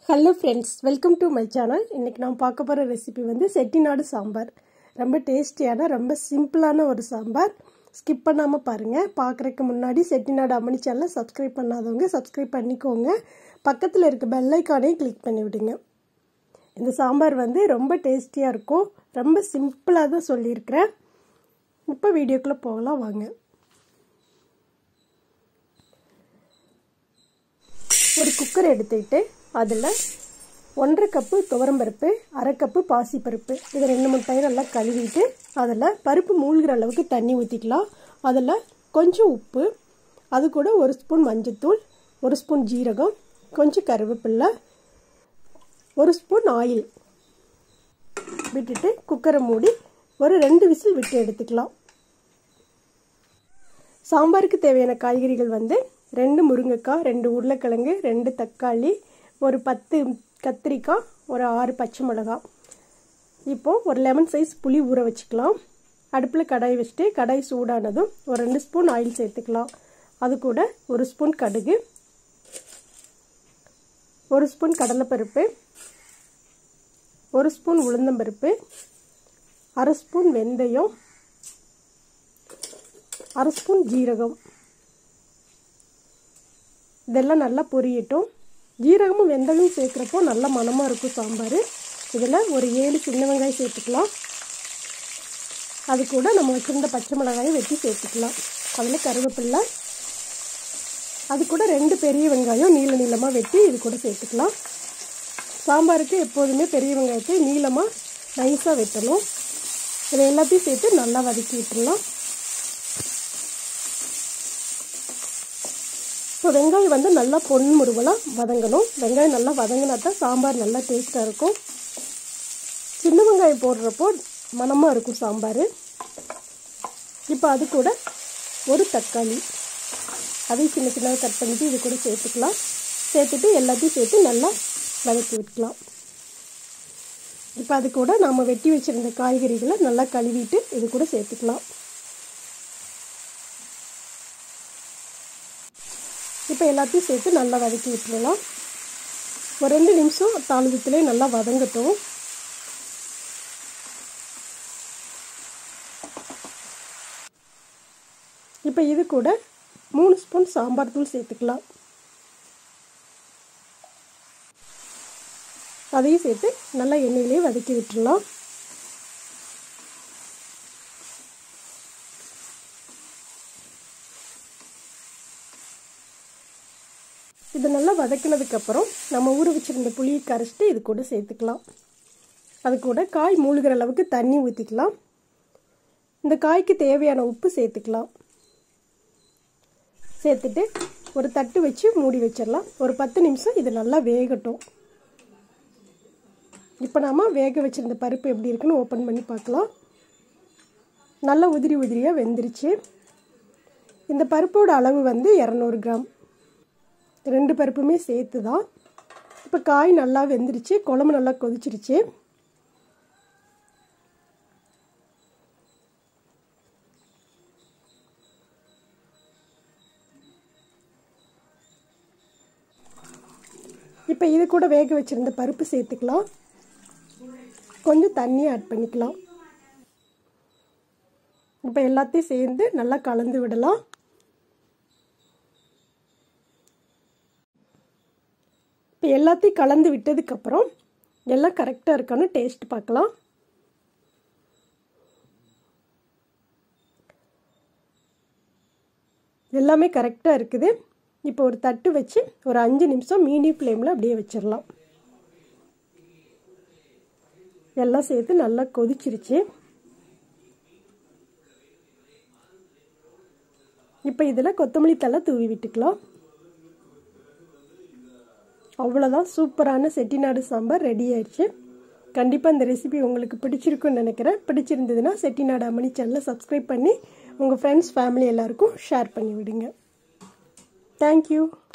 hello friends welcome to my channel இன்றைக்கி நான் பார்க்க போகிற ரெசிபி வந்து செட்டிநாடு சாம்பார் ரொம்ப டேஸ்டியான ரொம்ப சிம்பிளான ஒரு சாம்பார் ஸ்கிப் பண்ணாமல் பாருங்கள் பார்க்குறதுக்கு முன்னாடி செட்டிநாடு அம்மணி சேனலை சப்ஸ்கிரைப் பண்ணாதவங்க சப்ஸ்கிரைப் பண்ணிக்கோங்க பக்கத்தில் இருக்க பெல்லைக்கானையும் கிளிக் பண்ணி விடுங்க இந்த சாம்பார் வந்து ரொம்ப டேஸ்டியாக இருக்கும் ரொம்ப சிம்பிளாக தான் சொல்லியிருக்கிறேன் இப்போ வீடியோக்குள்ளே போகலாம் வாங்க ஒரு குக்கர் எடுத்துக்கிட்டு அதில் ஒன்றரை கப்பு துவரம்பருப்பு அரை கப்பு பாசிப்பருப்பு இது ரெண்டு மூணு டைம் நல்லா கழுவிட்டு அதில் பருப்பு மூழ்கிற அளவுக்கு தண்ணி ஊற்றிக்கலாம் அதில் கொஞ்சம் உப்பு அது கூட ஒரு ஸ்பூன் மஞ்சத்தூள் ஒரு ஸ்பூன் ஜீரகம் கொஞ்சம் கருவேப்பில்லை ஒரு ஸ்பூன் ஆயில் விட்டுட்டு குக்கரை மூடி ஒரு ரெண்டு விசில் விட்டு எடுத்துக்கலாம் சாம்பாருக்கு தேவையான காய்கறிகள் வந்து ரெண்டு முருங்கைக்காய் ரெண்டு உருளைக்கிழங்கு ரெண்டு தக்காளி ஒரு பத்து கத்திரிக்காய் ஒரு ஆறு பச்சை மிளகாய் இப்போது ஒரு லெமன் சைஸ் புளி ஊற வச்சுக்கலாம் அடுப்பில் கடாய் வச்சுட்டு கடாய் சூடானதும் ஒரு ரெண்டு ஸ்பூன் ஆயில் சேர்த்துக்கலாம் அது கூட ஒரு ஸ்பூன் கடுகு ஒரு ஸ்பூன் கடலைப்பருப்பு ஒரு ஸ்பூன் உளுந்தம்பருப்பு அரை ஸ்பூன் வெந்தயம் அரை ஸ்பூன் ஜீரகம் இதெல்லாம் நல்லா பொரியட்டும் ஜீரகமும் வெந்தயமும் சேர்க்குறப்போ நல்ல மனமாக இருக்கும் சாம்பார் இதில் ஒரு ஏழு சின்ன வெங்காயம் சேர்த்துக்கலாம் அது கூட நம்ம வச்சுருந்த பச்சை மிளகாயை வெட்டி சேர்த்துக்கலாம் அதில் கருவேப்பில்லை அது கூட ரெண்டு பெரிய வெங்காயம் நீள நீளமாக வெட்டி இது கூட சேர்த்துக்கலாம் சாம்பாருக்கு எப்போதுமே பெரிய வெங்காயத்தை நீளமாக நைஸாக வெட்டணும் இதை எல்லாத்தையும் சேர்த்து நல்லா வதக்கி விட்டுடலாம் இப்போ வெங்காயம் வந்து நல்லா பொன் முருவலாக வதங்கணும் வெங்காயம் நல்லா வதங்கினா தான் சாம்பார் நல்லா டேஸ்ட்டாக இருக்கும் சின்ன வெங்காயம் போடுறப்போ மனமாக இருக்கும் சாம்பார் இப்போ அது கூட ஒரு தக்காளி அதையும் சின்ன சின்னதாக கட் பண்ணிவிட்டு இது கூட சேர்த்துக்கலாம் சேர்த்துட்டு எல்லாத்தையும் சேர்த்து நல்லா வதக்கி விட்டுக்கலாம் இப்போ அது கூட நாம் வெட்டி வச்சுருந்த காய்கறிகளை நல்லா கழுவிட்டு இது கூட சேர்த்துக்கலாம் இப்போ எல்லாத்தையும் சேர்த்து நல்லா வதக்கி விட்டுடலாம் ஒரு ரெண்டு நிமிஷம் தாளிதத்திலே நல்லா வதங்கட்டும் இப்போ இது கூட மூணு ஸ்பூன் சாம்பார் தூள் சேர்த்துக்கலாம் அதையும் சேர்த்து நல்லா எண்ணெயிலே வதக்கி விட்டுடலாம் இது நல்லா வதக்கினதுக்கப்புறம் நம்ம ஊற வச்சுருந்த புளியை கரைச்சிட்டு இது கூட சேர்த்துக்கலாம் அது கூட காய் மூழ்கிற அளவுக்கு தண்ணி ஊற்றிக்கலாம் இந்த காய்க்கு தேவையான உப்பு சேர்த்துக்கலாம் சேர்த்துட்டு ஒரு தட்டு வச்சு மூடி வச்சிடலாம் ஒரு பத்து நிமிஷம் இது நல்லா வேகட்டும் இப்போ நாம் வேக வச்சுருந்த பருப்பு எப்படி இருக்குன்னு ஓப்பன் பண்ணி பார்க்கலாம் நல்லா உதிரி உதிரியாக வெந்துருச்சு இந்த பருப்போட அளவு வந்து இரநூறு கிராம் ரெண்டு பருப்புமே சேர்த்து தான் இப்போ காய் நல்லா வெந்துருச்சு குழம்பு நல்லா கொதிச்சிருச்சு இப்போ இது கூட வேக வச்சுருந்த பருப்பு சேர்த்துக்கலாம் கொஞ்சம் தண்ணி ஆட் பண்ணிக்கலாம் இப்போ எல்லாத்தையும் சேர்ந்து நல்லா கலந்து விடலாம் இப்போ எல்லாத்தையும் கலந்து விட்டதுக்கப்புறம் எல்லாம் கரெக்டாக இருக்கான்னு டேஸ்ட் பார்க்கலாம் எல்லாமே கரெக்டாக இருக்குது இப்போ ஒரு தட்டு வச்சு ஒரு அஞ்சு நிமிஷம் மீடியம் ஃப்ளேமில் அப்படியே வச்சிடலாம் எல்லாம் சேர்த்து நல்லா கொதிச்சிருச்சு இப்போ இதில் கொத்தமல்லி தலை தூவி விட்டுக்கலாம் அவ்வளோதான் சூப்பரான செட்டிநாடு சாம்பார் ரெடி ஆயிடுச்சு கண்டிப்பாக இந்த ரெசிபி உங்களுக்கு பிடிச்சிருக்குன்னு நினைக்கிறேன் பிடிச்சிருந்ததுன்னா செட்டிநாடு அம்மணி சேனலை சப்ஸ்கிரைப் பண்ணி உங்கள் ஃப்ரெண்ட்ஸ் ஃபேமிலி எல்லாருக்கும் ஷேர் பண்ணி விடுங்க தேங்க்யூ